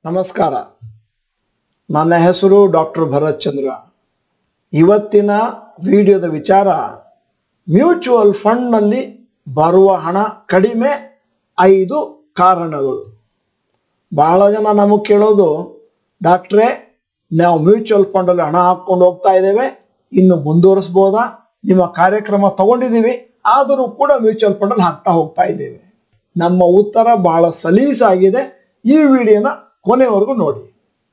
ನಮಸ್ಕಾರ ನನ್ನ ಹೆಸರು ಡಾಕ್ಟರ್ ಭರತ್ ಚಂದ್ರ ಇವತ್ತಿನ ವಿಡಿಯೋದ ವಿಚಾರ ಮ್ಯೂಚುವಲ್ ಫಂಡ್ನಲ್ಲಿ ಬರುವ ಹಣ ಕಡಿಮೆ ಐದು ಕಾರಣಗಳು ಬಹಳ ಜನ ನಮಗೆ ಕೇಳೋದು ಡಾಕ್ಟ್ರೇ ನಾವು ಮ್ಯೂಚುವಲ್ ಫಂಡಲ್ಲಿ ಹಣ ಹಾಕ್ಕೊಂಡು ಹೋಗ್ತಾ ಇದ್ದೇವೆ ಇನ್ನು ಮುಂದುವರಿಸ್ಬೋದಾ ನಿಮ್ಮ ಕಾರ್ಯಕ್ರಮ ತಗೊಂಡಿದ್ದೀವಿ ಆದರೂ ಕೂಡ ಮ್ಯೂಚುವಲ್ ಫಂಡಲ್ಲಿ ಹಾಕ್ತಾ ಹೋಗ್ತಾ ಇದ್ದೇವೆ ನಮ್ಮ ಉತ್ತರ ಬಹಳ ಸಲೀಸಾಗಿದೆ ಈ ವಿಡಿಯೋನ ಕೊನೆವರೆಗೂ ನೋಡಿ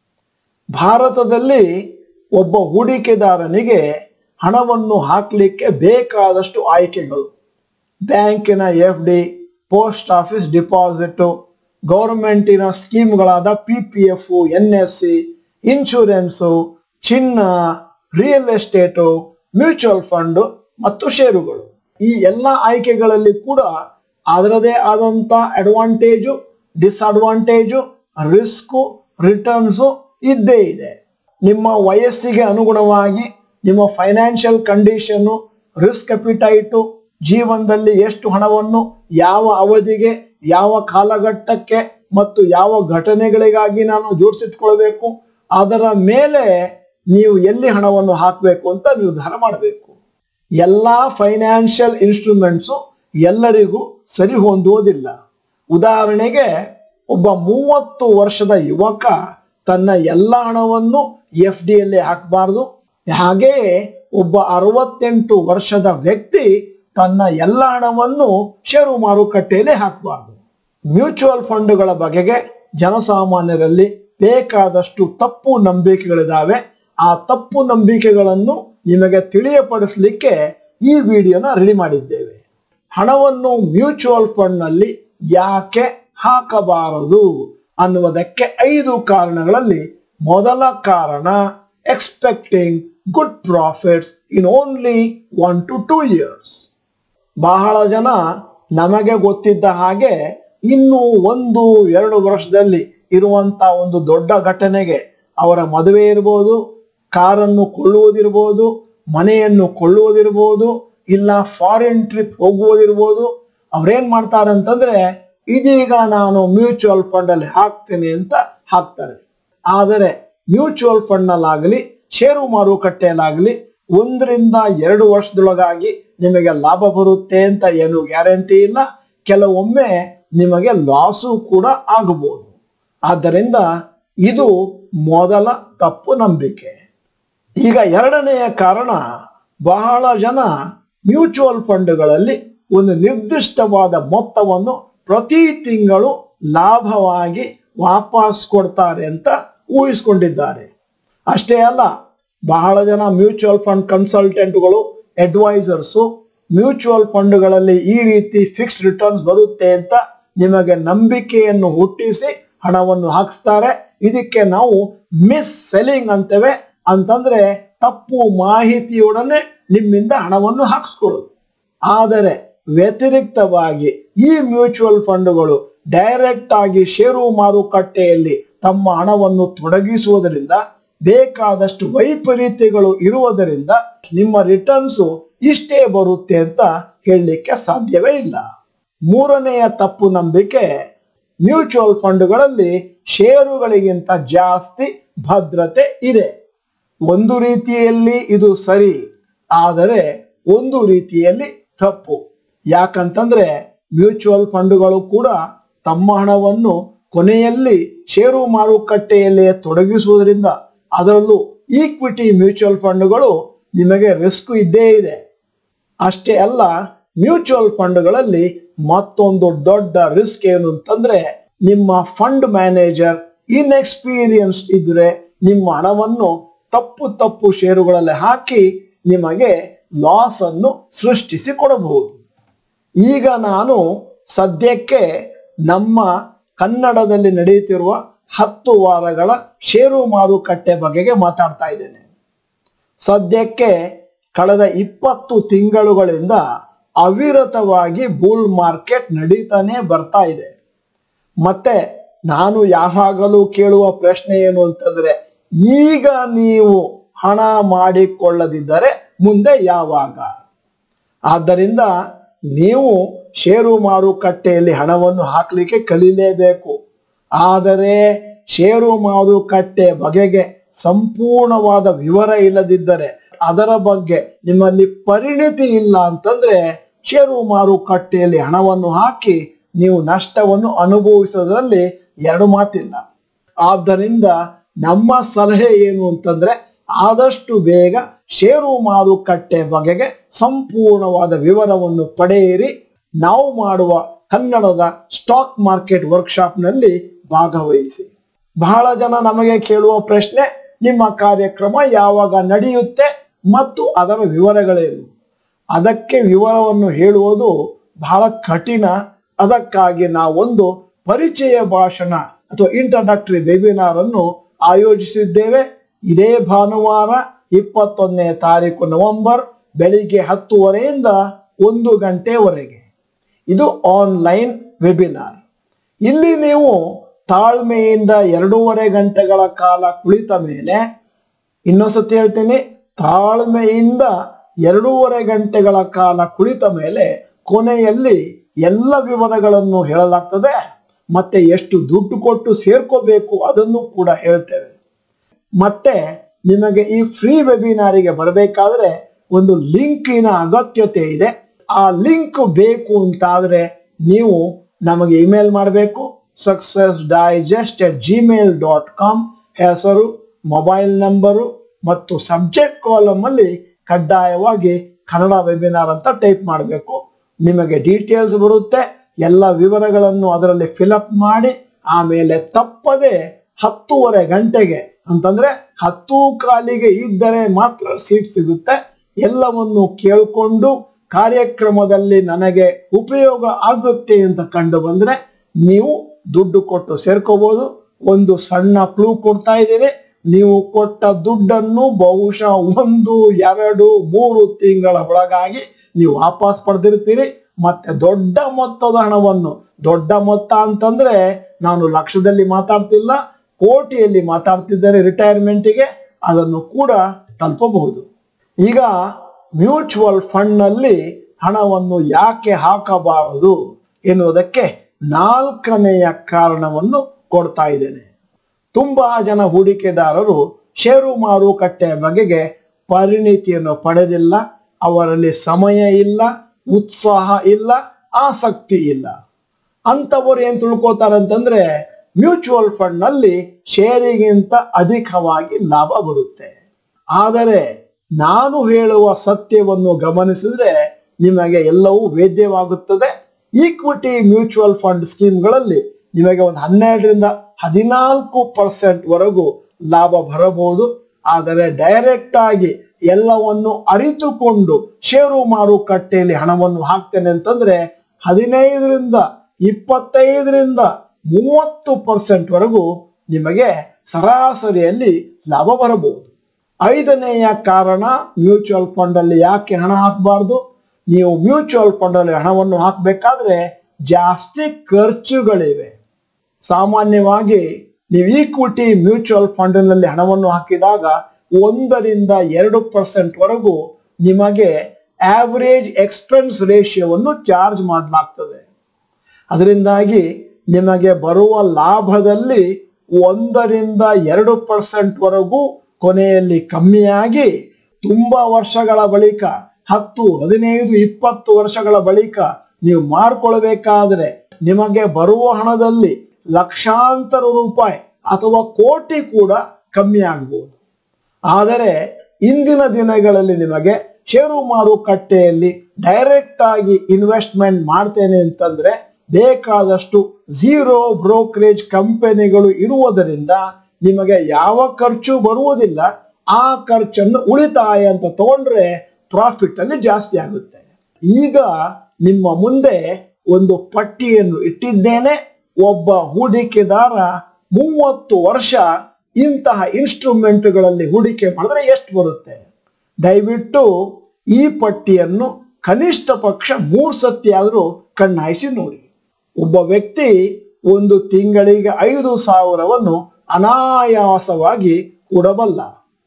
ಭಾರತದಲ್ಲಿ ಒಬ್ಬ ಹೂಡಿಕೆದಾರನಿಗೆ ಹಣವನ್ನು ಹಾಕಲಿಕ್ಕೆ ಬೇಕಾದಷ್ಟು ಆಯ್ಕೆಗಳು ಬ್ಯಾಂಕಿನ F D post office deposit ಗೌರ್ಮೆಂಟಿನ ಸ್ಕೀಮ್ಗಳಾದ P P F N S C insurance ಚಿನ್ನ ರಿಯಲ್ ಎಸ್ಟೇಟು ಮ್ಯೂಚುವಲ್ ಫಂಡ್ ಮತ್ತು ಷೇರುಗಳು ಈ ಎಲ್ಲ ಆಯ್ಕೆಗಳಲ್ಲಿ ಕೂಡ ಅದರದೇ ಆದಂತ ಅಡ್ವಾಂಟೇಜು ಡಿಸ್ಅಡ್ವಾಂಟೇಜು ರಿಸ್ಕು ರಿಟರ್ನ್ಸು ಇದ್ದೇ ಇದೆ ನಿಮ್ಮ ವಯಸ್ಸಿಗೆ ಅನುಗುಣವಾಗಿ ನಿಮ್ಮ ಫೈನಾನ್ಷಿಯಲ್ ಕಂಡೀಷನ್ನು ರಿಸ್ಕ್ ಅಪಿಟೈಟು ಜೀವನದಲ್ಲಿ ಎಷ್ಟು ಹಣವನ್ನು ಯಾವ ಅವಧಿಗೆ ಯಾವ ಕಾಲಘಟ್ಟಕ್ಕೆ ಮತ್ತು ಯಾವ ಘಟನೆಗಳಿಗಾಗಿ ನಾನು ಜೋಡಿಸಿಟ್ಕೊಳ್ಬೇಕು ಅದರ ಮೇಲೆ ನೀವು ಎಲ್ಲಿ ಹಣವನ್ನು ಹಾಕಬೇಕು ಅಂತ ನಿರ್ಧಾರ ಮಾಡಬೇಕು ಎಲ್ಲ ಫೈನಾನ್ಷಿಯಲ್ ಇನ್ಸ್ಟ್ರೂಮೆಂಟ್ಸು ಎಲ್ಲರಿಗೂ ಸರಿ ಹೊಂದುವುದಿಲ್ಲ ಉದಾಹರಣೆಗೆ ಒಬ್ಬ ಮೂವತ್ತು ವರ್ಷದ ಯುವಕ ತನ್ನ ಎಲ್ಲ ಹಣವನ್ನು ಎಫ್ ಡಿಯಲ್ಲಿ ಹಾಕಬಾರ್ದು ಹಾಗೆಯೇ ಒಬ್ಬ ಅರವತ್ತೆಂಟು ವರ್ಷದ ವ್ಯಕ್ತಿ ತನ್ನ ಎಲ್ಲ ಹಣವನ್ನು ಷೇರು ಮಾರುಕಟ್ಟೆಯಲ್ಲಿ ಹಾಕಬಾರ್ದು ಮ್ಯೂಚುವಲ್ ಫಂಡ್ಗಳ ಬಗೆಗೆ ಜನಸಾಮಾನ್ಯರಲ್ಲಿ ಬೇಕಾದಷ್ಟು ತಪ್ಪು ನಂಬಿಕೆಗಳಿದಾವೆ ಆ ತಪ್ಪು ನಂಬಿಕೆಗಳನ್ನು ನಿಮಗೆ ತಿಳಿಯಪಡಿಸಲಿಕ್ಕೆ ಈ ವಿಡಿಯೋನ ರೆಡಿ ಮಾಡಿದ್ದೇವೆ ಹಣವನ್ನು ಮ್ಯೂಚುವಲ್ ಫಂಡ್ನಲ್ಲಿ ಯಾಕೆ ಹಾಕಬಾರದು ಅನ್ನುವುದಕ್ಕೆ ಐದು ಕಾರಣಗಳಲ್ಲಿ ಮೊದಲ ಕಾರಣ expecting good profits in only one to two years ಬಹಳ ಜನ ನಮಗೆ ಗೊತ್ತಿದ್ದ ಹಾಗೆ ಇನ್ನು ಒಂದು ಎರಡು ವರ್ಷದಲ್ಲಿ ಇರುವಂತ ಒಂದು ದೊಡ್ಡ ಘಟನೆಗೆ ಅವರ ಮದುವೆ ಇರ್ಬೋದು ಕಾರನ್ನು ಕೊಳ್ಳುವುದಿರ್ಬೋದು ಮನೆಯನ್ನು ಕೊಳ್ಳುವುದಿರ್ಬೋದು ಇಲ್ಲ ಫಾರಿನ್ ಟ್ರಿಪ್ ಹೋಗುವುದಿರ್ಬೋದು ಅವ್ರೇನ್ ಮಾಡ್ತಾರೆ ಅಂತಂದ್ರೆ ಇದೀಗ ನಾನು ಮ್ಯೂಚುವಲ್ ಫಂಡ್ ಅಲ್ಲಿ ಹಾಕ್ತೇನೆ ಅಂತ ಹಾಕ್ತಾರೆ ಆದರೆ ಮ್ಯೂಚುವಲ್ ಫಂಡ್ ನಲ್ಲಾಗಲಿ ಷೇರು ಮಾರುಕಟ್ಟೆಯಲ್ಲಾಗಲಿ ಒಂದರಿಂದ ಎರಡು ವರ್ಷದೊಳಗಾಗಿ ನಿಮಗೆ ಲಾಭ ಬರುತ್ತೆ ಅಂತ ಏನು ಗ್ಯಾರಂಟಿ ಇಲ್ಲ ಕೆಲವೊಮ್ಮೆ ನಿಮಗೆ ಲಾಸು ಕೂಡ ಆಗಬಹುದು ಆದ್ದರಿಂದ ಇದು ಮೊದಲ ತಪ್ಪು ನಂಬಿಕೆ ಈಗ ಎರಡನೆಯ ಕಾರಣ ಬಹಳ ಜನ ಮ್ಯೂಚುವಲ್ ಫಂಡ್ಗಳಲ್ಲಿ ಒಂದು ನಿರ್ದಿಷ್ಟವಾದ ಮೊತ್ತವನ್ನು ಪ್ರತಿ ತಿಂಗಳು ಲಾಭವಾಗಿ ವಾಪಸ್ ಕೊಡ್ತಾರೆ ಅಂತ ಊಹಿಸ್ಕೊಂಡಿದ್ದಾರೆ ಅಷ್ಟೇ ಅಲ್ಲ ಬಹಳ ಜನ ಮ್ಯೂಚುವಲ್ ಫಂಡ್ ಕನ್ಸಲ್ಟೆಂಟ್ಗಳು ಅಡ್ವೈಸರ್ಸು ಮ್ಯೂಚುವಲ್ ಫಂಡ್ಗಳಲ್ಲಿ ಈ ರೀತಿ ಫಿಕ್ಸ್ಡ್ ರಿಟರ್ನ್ಸ್ ಬರುತ್ತೆ ಅಂತ ನಿಮಗೆ ನಂಬಿಕೆಯನ್ನು ಹುಟ್ಟಿಸಿ ಹಣವನ್ನು ಹಾಕಿಸ್ತಾರೆ ಇದಕ್ಕೆ ನಾವು ಮಿಸ್ ಸೆಲ್ಲಿಂಗ್ ಅಂತೇವೆ ಅಂತಂದ್ರೆ ತಪ್ಪು ಮಾಹಿತಿಯೊಡನೆ ನಿಮ್ಮಿಂದ ಹಣವನ್ನು ಹಾಕಿಸ್ಕೊಳ್ಳೋದು ಆದರೆ ವ್ಯತಿರಿಕ್ತವಾಗಿ ಈ ಮ್ಯೂಚುವಲ್ ಫಂಡ್ಗಳು ಡೈರೆಕ್ಟ್ ಆಗಿ ಷೇರು ಮಾರುಕಟ್ಟೆಯಲ್ಲಿ ತಮ್ಮ ಹಣವನ್ನು ತೊಡಗಿಸುವುದರಿಂದ ಬೇಕಾದಷ್ಟು ವೈಪರೀತ್ಯಗಳು ಇರುವುದರಿಂದ ನಿಮ್ಮ ರಿಟರ್ನ್ಸ್ ಇಷ್ಟೇ ಬರುತ್ತೆ ಅಂತ ಹೇಳಲಿಕ್ಕೆ ಸಾಧ್ಯವೇ ಇಲ್ಲ ಮೂರನೆಯ ತಪ್ಪು ನಂಬಿಕೆ ಮ್ಯೂಚುವಲ್ ಫಂಡ್ಗಳಲ್ಲಿ ಷೇರುಗಳಿಗಿಂತ ಜಾಸ್ತಿ ಭದ್ರತೆ ಇದೆ ಒಂದು ರೀತಿಯಲ್ಲಿ ಇದು ಸರಿ ಆದರೆ ಒಂದು ರೀತಿಯಲ್ಲಿ ತಪ್ಪು ಯಾಕಂತಂದ್ರೆ ಮ್ಯೂಚುವಲ್ ಫಂಡ್ಗಳು ಕೂಡ ತಮ್ಮ ಹಣವನ್ನು ಕೊನೆಯಲ್ಲಿ ಷೇರು ಮಾರುಕಟ್ಟೆಯಲ್ಲಿ ತೊಡಗಿಸುವುದರಿಂದ ಅದರಲ್ಲೂ ಈಕ್ವಿಟಿ ಮ್ಯೂಚುವಲ್ ಫಂಡ್ಗಳು ನಿಮಗೆ ರಿಸ್ಕ್ ಇದ್ದೇ ಇದೆ ಅಷ್ಟೇ ಅಲ್ಲ ಮ್ಯೂಚುವಲ್ ಫಂಡ್ಗಳಲ್ಲಿ ಮತ್ತೊಂದು ದೊಡ್ಡ ರಿಸ್ಕ್ ಏನು ಅಂತಂದ್ರೆ ನಿಮ್ಮ ಫಂಡ್ ಮ್ಯಾನೇಜರ್ ಇನ್ಎಕ್ಸ್ಪೀರಿಯನ್ಸ್ ಇದ್ರೆ ನಿಮ್ಮ ಹಣವನ್ನು ತಪ್ಪು ತಪ್ಪು ಷೇರುಗಳಲ್ಲಿ ಹಾಕಿ ನಿಮಗೆ ಲಾಸ್ ಅನ್ನು ಸೃಷ್ಟಿಸಿ ಕೊಡಬಹುದು ಈಗ ನಾನು ಸದ್ಯಕ್ಕೆ ನಮ್ಮ ಕನ್ನಡದಲ್ಲಿ ನಡೆಯುತ್ತಿರುವ ಹತ್ತು ವಾರಗಳ ಷೇರು ಮಾರುಕಟ್ಟೆ ಬಗೆಗೆ ಮಾತಾಡ್ತಾ ಇದ್ದೇನೆ ಸದ್ಯಕ್ಕೆ ಕಳೆದ ಇಪ್ಪತ್ತು ತಿಂಗಳುಗಳಿಂದ ಅವಿರತವಾಗಿ ಬುಲ್ ಮಾರ್ಕೆಟ್ ನಡೀತಾನೆ ಬರ್ತಾ ಇದೆ ಮತ್ತೆ ನಾನು ಯಾವಾಗಲೂ ಕೇಳುವ ಪ್ರಶ್ನೆ ಏನು ಅಂತಂದ್ರೆ ಈಗ ನೀವು ಹಣ ಮಾಡಿಕೊಳ್ಳದಿದ್ದರೆ ಮುಂದೆ ಯಾವಾಗ ಆದ್ದರಿಂದ ನೀವು ಷೇರು ಮಾರುಕಟ್ಟೆಯಲ್ಲಿ ಹಣವನ್ನು ಹಾಕಲಿಕ್ಕೆ ಕಲೀಲೇಬೇಕು ಆದರೆ ಷೇರು ಮಾರುಕಟ್ಟೆ ಬಗೆಗೆ ಸಂಪೂರ್ಣವಾದ ವಿವರ ಇಲ್ಲದಿದ್ದರೆ ಅದರ ಬಗ್ಗೆ ನಿಮ್ಮಲ್ಲಿ ಪರಿಣಿತಿ ಇಲ್ಲ ಅಂತಂದ್ರೆ ಷೇರು ಮಾರುಕಟ್ಟೆಯಲ್ಲಿ ಹಣವನ್ನು ಹಾಕಿ ನೀವು ನಷ್ಟವನ್ನು ಅನುಭವಿಸೋದ್ರಲ್ಲಿ ಎರಡು ಮಾತಿಲ್ಲ ಆದ್ದರಿಂದ ನಮ್ಮ ಸಲಹೆ ಏನು ಅಂತಂದ್ರೆ ಆದಷ್ಟು ಬೇಗ ಷೇರು ಮಾರುಕಟ್ಟೆ ಬಗೆಗೆ ಸಂಪೂರ್ಣವಾದ ವಿವರವನ್ನು ಪಡೆಯಿರಿ ನಾವು ಮಾಡುವ ಕನ್ನಡದ ಸ್ಟಾಕ್ ಮಾರ್ಕೆಟ್ ವರ್ಕ್ಶಾಪ್ನಲ್ಲಿ ಭಾಗವಹಿಸಿ ಬಹಳ ಜನ ನಮಗೆ ಕೇಳುವ ಪ್ರಶ್ನೆ ನಿಮ್ಮ ಕಾರ್ಯಕ್ರಮ ಯಾವಾಗ ನಡೆಯುತ್ತೆ ಮತ್ತು ಅದರ ವಿವರಗಳೇನು ಅದಕ್ಕೆ ವಿವರವನ್ನು ಹೇಳುವುದು ಬಹಳ ಕಠಿಣ ಅದಕ್ಕಾಗಿ ನಾವೊಂದು ಪರಿಚಯ ಭಾಷಣ ಅಥವಾ ಇಂಟ್ರಡಕ್ಟರಿ ವೆಬಿನಾರ್ ಅನ್ನು ಆಯೋಜಿಸಿದ್ದೇವೆ ಇದೇ ಭಾನುವಾರ ಇಪ್ಪತ್ತೊಂದನೇ ತಾರೀಕು ನವೆಂಬರ್ ಬೆಳಿಗ್ಗೆ ಹತ್ತುವರೆಯಿಂದ ಒಂದು ಗಂಟೆವರೆಗೆ ಇದು ಆನ್ಲೈನ್ ವೆಬಿನಾರ್ ಇಲ್ಲಿ ನೀವು ತಾಳ್ಮೆಯಿಂದ ಎರಡೂವರೆ ಗಂಟೆಗಳ ಕಾಲ ಕುಳಿತ ಮೇಲೆ ಇನ್ನೊಂದ್ಸತಿ ಹೇಳ್ತೀನಿ ತಾಳ್ಮೆಯಿಂದ ಎರಡೂವರೆ ಗಂಟೆಗಳ ಕಾಲ ಕುಳಿತ ಮೇಲೆ ಕೊನೆಯಲ್ಲಿ ಎಲ್ಲ ವಿವರಗಳನ್ನು ಹೇಳಲಾಗ್ತದೆ ಮತ್ತೆ ಎಷ್ಟು ದುಡ್ಡು ಕೊಟ್ಟು ಸೇರ್ಕೋಬೇಕು ಅದನ್ನು ಕೂಡ ಹೇಳ್ತೇವೆ ಮತ್ತೆ ನಿಮಗೆ ಈ ಫ್ರೀ ವೆಬಿನಾರಿಗೆ ಬರಬೇಕಾದ್ರೆ ಒಂದು ಲಿಂಕಿನ ಅಗತ್ಯತೆ ಇದೆ ಆ ಲಿಂಕ್ ಬೇಕು ಅಂತಾದ್ರೆ ನೀವು ನಮಗೆ ಇಮೇಲ್ ಮಾಡಬೇಕು success digest at Gmail dot com ಹೆಸರು ಮೊಬೈಲ್ ನಂಬರು ಮತ್ತು ಸಬ್ಜೆಕ್ಟ್ ಕಾಲಮ್ ಅಲ್ಲಿ ಕಡ್ಡಾಯವಾಗಿ ಕನ್ನಡ ವೆಬಿನಾರ್ ಅಂತ ಟೈಪ್ ಮಾಡಬೇಕು ನಿಮಗೆ ಡೀಟೇಲ್ಸ್ ಬರುತ್ತೆ ಎಲ್ಲ ವಿವರಗಳನ್ನು ಅದರಲ್ಲಿ ಫಿಲಪ್ ಮಾಡಿ ಆಮೇಲೆ ತಪ್ಪದೆ ಹತ್ತೂವರೆ ಗಂಟೆಗೆ ಅಂತಂದ್ರೆ ಹತ್ತು ಕಾಲಿಗೆ ಇದ್ದರೆ ಮಾತ್ರ ಸೀಟ್ ಸಿಗುತ್ತೆ ಎಲ್ಲವನ್ನು ಕೇಳಿಕೊಂಡು ಕಾರ್ಯಕ್ರಮದಲ್ಲಿ ನನಗೆ ಉಪಯೋಗ ಆಗುತ್ತೆ ಅಂತ ಕಂಡು ಬಂದ್ರೆ ನೀವು ದುಡ್ಡು ಕೊಟ್ಟು ಸೇರ್ಕೋಬಹುದು ಒಂದು ಸಣ್ಣ ಕ್ಲೂ ಕೊಡ್ತಾ ಇದ್ದೀನಿ ನೀವು ಕೊಟ್ಟ ದುಡ್ಡನ್ನು ಬಹುಶಃ ಒಂದು ಎರಡು ಮೂರು ತಿಂಗಳ ಒಳಗಾಗಿ ನೀವು ವಾಪಸ್ ಪಡೆದಿರ್ತೀರಿ ಮತ್ತೆ ದೊಡ್ಡ ಮೊತ್ತದ ಹಣವನ್ನು ದೊಡ್ಡ ಮೊತ್ತ ಅಂತಂದ್ರೆ ನಾನು ಲಕ್ಷದಲ್ಲಿ ಮಾತಾಡ್ತಿಲ್ಲ ಕೋಟಿಯಲ್ಲಿ ಮಾತಾಡ್ತಿದ್ದೇನೆ ರಿಟೈರ್ಮೆಂಟಿಗೆ ಅದನ್ನು ಕೂಡ ತಲುಪಬಹುದು ಈಗ ಮ್ಯೂಚುವಲ್ ಫಂಡ್ ನಲ್ಲಿ ಹಣವನ್ನು ಯಾಕೆ ಹಾಕಬಾರದು ಎನ್ನುವುದಕ್ಕೆ ನಾಲ್ಕನೆಯ ಕಾರಣವನ್ನು ಕೊಡ್ತಾ ಇದ್ದೇನೆ ತುಂಬಾ ಜನ ಹೂಡಿಕೆದಾರರು ಷೇರು ಮಾರುಕಟ್ಟೆಯ ಬಗೆಗೆ ಪರಿಣಿತಿಯನ್ನು ಪಡೆದಿಲ್ಲ ಅವರಲ್ಲಿ ಸಮಯ ಇಲ್ಲ ಉತ್ಸಾಹ ಇಲ್ಲ ಆಸಕ್ತಿ ಇಲ್ಲ ಅಂತವರು ಏನ್ ತಿಳ್ಕೊತಾರೆ ಅಂತಂದ್ರೆ ಮ್ಯೂಚುವಲ್ ಫಂಡ್ ನಲ್ಲಿ ಷೇರಿಗಿಂತ ಅಧಿಕವಾಗಿ ಲಾಭ ಬರುತ್ತೆ ಆದರೆ ನಾನು ಹೇಳುವ ಸತ್ಯವನ್ನು ಗಮನಿಸಿದ್ರೆ ನಿಮಗೆ ಎಲ್ಲವೂ ವೇದ್ಯವಾಗುತ್ತದೆ ಈಕ್ವಿಟಿ ಮ್ಯೂಚುವಲ್ ಫಂಡ್ ಸ್ಕೀಮ್ಗಳಲ್ಲಿ ನಿಮಗೆ ಒಂದು ಹನ್ನೆರಡರಿಂದ ಹದಿನಾಲ್ಕು ಪರ್ಸೆಂಟ್ ವರೆಗೂ ಲಾಭ ಬರಬಹುದು ಆದರೆ ಡೈರೆಕ್ಟ್ ಆಗಿ ಎಲ್ಲವನ್ನು ಅರಿತುಕೊಂಡು ಷೇರು ಮಾರುಕಟ್ಟೆಯಲ್ಲಿ ಹಣವನ್ನು ಹಾಕ್ತೇನೆ ಅಂತಂದ್ರೆ ಹದಿನೈದರಿಂದ ಇಪ್ಪತ್ತೈದರಿಂದ ಮೂವತ್ತು ಪರ್ಸೆಂಟ್ ವರೆಗೂ ನಿಮಗೆ ಸರಾಸರಿಯಲ್ಲಿ ಲಾಭ ಬರಬಹುದು ಐದನೆಯ ಕಾರಣ ಮ್ಯೂಚುವಲ್ ಫಂಡ್ ಅಲ್ಲಿ ಯಾಕೆ ಹಣ ಹಾಕಬಾರ್ದು ನೀವು ಮ್ಯೂಚುವಲ್ ಫಂಡ್ ಅಲ್ಲಿ ಹಣವನ್ನು ಹಾಕಬೇಕಾದ್ರೆ ಜಾಸ್ತಿ ಖರ್ಚುಗಳಿವೆ ಸಾಮಾನ್ಯವಾಗಿ ನೀವು ಈಕ್ವಿಟಿ ಮ್ಯೂಚುವಲ್ ಫಂಡ್ನಲ್ಲಿ ಹಣವನ್ನು ಹಾಕಿದಾಗ ಒಂದರಿಂದ ಎರಡು ಪರ್ಸೆಂಟ್ ವರೆಗೂ ನಿಮಗೆ ಆವರೇಜ್ ಎಕ್ಸ್ಪೆನ್ಸ್ ರೇಷಿಯೋವನ್ನು ಚಾರ್ಜ್ ಮಾಡಲಾಗ್ತದೆ ಅದರಿಂದಾಗಿ ನಿಮಗೆ ಬರುವ ಲಾಭದಲ್ಲಿ ಒಂದರಿಂದ ಎರಡು ಪರ್ಸೆಂಟ್ ವರೆಗೂ ಕೊನೆಯಲ್ಲಿ ಕಮ್ಮಿಯಾಗಿ ತುಂಬಾ ವರ್ಷಗಳ ಬಳಿಕ ಹತ್ತು ಹದಿನೈದು ಇಪ್ಪತ್ತು ವರ್ಷಗಳ ಬಳಿಕ ನೀವು ಮಾರ್ಕೊಳ್ಬೇಕಾದ್ರೆ ನಿಮಗೆ ಬರುವ ಹಣದಲ್ಲಿ ಲಕ್ಷಾಂತರ ರೂಪಾಯಿ ಅಥವಾ ಕೋಟಿ ಕೂಡ ಕಮ್ಮಿ ಆಗಬಹುದು ಆದರೆ ಇಂದಿನ ದಿನಗಳಲ್ಲಿ ನಿಮಗೆ ಷೇರು ಮಾರುಕಟ್ಟೆಯಲ್ಲಿ ಡೈರೆಕ್ಟ್ ಆಗಿ ಇನ್ವೆಸ್ಟ್ಮೆಂಟ್ ಮಾಡ್ತೇನೆ ಅಂತಂದ್ರೆ ಬೇಕಾದಷ್ಟು ಝೀರೋ ಬ್ರೋಕರೇಜ್ ಕಂಪನಿಗಳು ಇರುವುದರಿಂದ ನಿಮಗೆ ಯಾವ ಖರ್ಚು ಬರುವುದಿಲ್ಲ ಆ ಖರ್ಚನ್ನು ಉಳಿತಾಯ ಅಂತ ತಗೊಂಡ್ರೆ ಪ್ರಾಫಿಟ್ ಅಲ್ಲಿ ಜಾಸ್ತಿ ಆಗುತ್ತೆ ಈಗ ನಿಮ್ಮ ಮುಂದೆ ಒಂದು ಪಟ್ಟಿಯನ್ನು ಇಟ್ಟಿದ್ದೇನೆ ಒಬ್ಬ ಹೂಡಿಕೆದಾರ ಮೂವತ್ತು ವರ್ಷ ಇಂತಹ ಇನ್ಸ್ಟ್ರೂಮೆಂಟ್ಗಳಲ್ಲಿ ಹೂಡಿಕೆ ಮಾಡಿದ್ರೆ ಎಷ್ಟು ಬರುತ್ತೆ ದಯವಿಟ್ಟು ಈ ಪಟ್ಟಿಯನ್ನು ಕನಿಷ್ಠ ಪಕ್ಷ ಮೂರು ಸತಿ ಆದರೂ ಕಣ್ಣಾಯಿಸಿ ನೋಡಿ ಒಬ್ಬ ವ್ಯಕ್ತಿ ಒಂದು ತಿಂಗಳಿಗೆ ಐದು ಸಾವಿರವನ್ನು ಅನಾಯಾಸವಾಗಿ ಕೊಡಬಲ್ಲ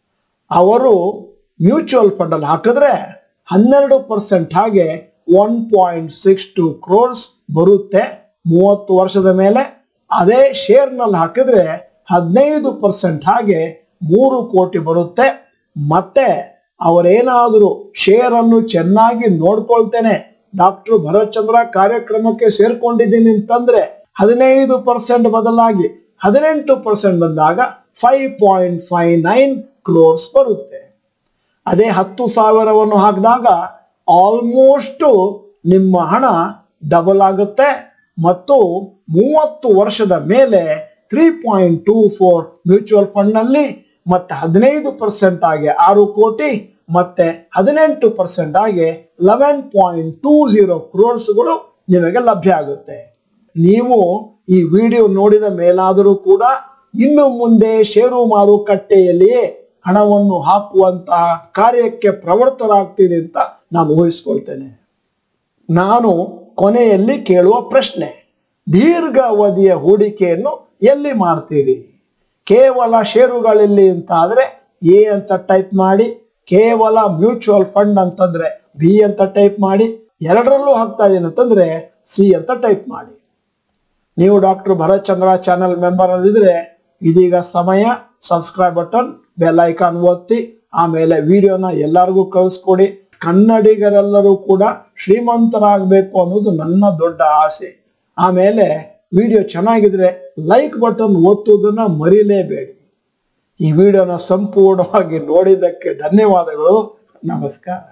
ಅವರು ಮ್ಯೂಚುವಲ್ ಫಂಡ್ ಅಲ್ಲಿ ಹಾಕಿದ್ರೆ ಹನ್ನೆರಡು ಪರ್ಸೆಂಟ್ ಹಾಗೆ one point six two crores ಬರುತ್ತೆ ಮೂವತ್ತು ವರ್ಷದ ಮೇಲೆ ಅದೇ ಶೇರ್ನಲ್ಲಿ ಹಾಕಿದ್ರೆ ಹದಿನೈದು ಪರ್ಸೆಂಟ್ ಹಾಗೆ ಮೂರು ಕೋಟಿ ಬರುತ್ತೆ ಮತ್ತೆ ಅವರೇನಾದರೂ ಶೇರ್ ಅನ್ನು ಚೆನ್ನಾಗಿ ನೋಡ್ಕೊಳ್ತೇನೆ ಡಾಕ್ಟರ್ ಭರತ್ ಚಂದ್ರ ಕಾರ್ಯಕ್ರಮಕ್ಕೆ ಸೇರ್ಕೊಂಡಿದ್ದೀನಿ ಅಂತಂದ್ರೆ ಹದಿನೈದು ಪರ್ಸೆಂಟ್ ಬದಲಾಗಿ ಹದಿನೆಂಟು ಪರ್ಸೆಂಟ್ ಬಂದಾಗ five point five nine crores ಬರುತ್ತೆ ಅದೇ ಹತ್ತು ಸಾವಿರವನ್ನು ಹಾಕಿದಾಗ ಆಲ್ಮೋಸ್ಟ್ ನಿಮ್ಮ ಹಣ ಡಬಲ್ ಆಗುತ್ತೆ ಮತ್ತು ಮೂವತ್ತು ವರ್ಷದ ಮೇಲೆ three point two four mutual fund ನಲ್ಲಿ ಮತ್ತೆ ಹದಿನೈದು ಪರ್ಸೆಂಟ್ ಆಗಿ ಆರು ಕೋಟಿ ಮತ್ತೆ ಹದಿನೆಂಟು ಪರ್ಸೆಂಟ್ ಆಗಿ ಲೆವೆನ್ ಪಾಯಿಂಟ್ ಟೂ ಜೀರೋ ಕ್ರೋರ್ಸ್ಗಳು ನಿಮಗೆ ಲಭ್ಯ ಆಗುತ್ತೆ ನೀವು ಈ ವಿಡಿಯೋ ನೋಡಿದ ಮೇಲಾದರೂ ಕೂಡ ಇನ್ನು ಮುಂದೆ ಷೇರು ಮಾರುಕಟ್ಟೆಯಲ್ಲಿಯೇ ಹಣವನ್ನು ಹಾಕುವಂತಹ ಕಾರ್ಯಕ್ಕೆ ಪ್ರವೃತ್ತರಾಗ್ತೀನಿ ಅಂತ ನಾನು ಊಹಿಸ್ಕೊಳ್ತೇನೆ ನಾನು ಕೊನೆಯಲ್ಲಿ ಕೇಳುವ ಪ್ರಶ್ನೆ ದೀರ್ಘ ಅವಧಿಯ ಹೂಡಿಕೆಯನ್ನು ಎಲ್ಲಿ ಮಾಡ್ತೀರಿ ಕೇವಲ ಷೇರುಗಳಲ್ಲಿ ಅಂತ ಆದ್ರೆ ಎ ಅಂತ ಟೈಪ್ ಮಾಡಿ ಕೇವಲ ಮ್ಯೂಚುವಲ್ ಫಂಡ್ ಅಂತಂದ್ರೆ ಬಿ ಅಂತ ಟೈಪ್ ಮಾಡಿ ಎರಡರಲ್ಲೂ ಹಾಕ್ತಾ ಇದೀನಿ ಅಂತಂದ್ರೆ ಸಿ ಅಂತ ಟೈಪ್ ಮಾಡಿ ನೀವು doctor Bharath Chandra channel member ಅಲ್ಲಿದ್ರೆ ಇದೀಗ ಸಮಯ ಸಬ್ಸ್ಕ್ರೈಬ್ ಬಟನ್ ಬೆಲ್ ಐಕಾನ್ ಒತ್ತಿ ಆಮೇಲೆ ವಿಡಿಯೋನ ಎಲ್ಲರಿಗೂ ಕಳಿಸ್ಕೊಡಿ ಕನ್ನಡಿಗರೆಲ್ಲರೂ ಕೂಡ ಶ್ರೀಮಂತರಾಗಬೇಕು ಅನ್ನೋದು ನನ್ನ ದೊಡ್ಡ ಆಸೆ ಆಮೇಲೆ ವಿಡಿಯೋ ಚೆನ್ನಾಗಿದ್ರೆ ಲೈಕ್ ಬಟನ್ ಒತ್ತುವುದನ್ನ ಮರಿಲೇಬೇಡಿ ಈ ವಿಡಿಯೋನ ಸಂಪೂರ್ಣವಾಗಿ ನೋಡಿದ್ದಕ್ಕೆ ಧನ್ಯವಾದಗಳು ನಮಸ್ಕಾರ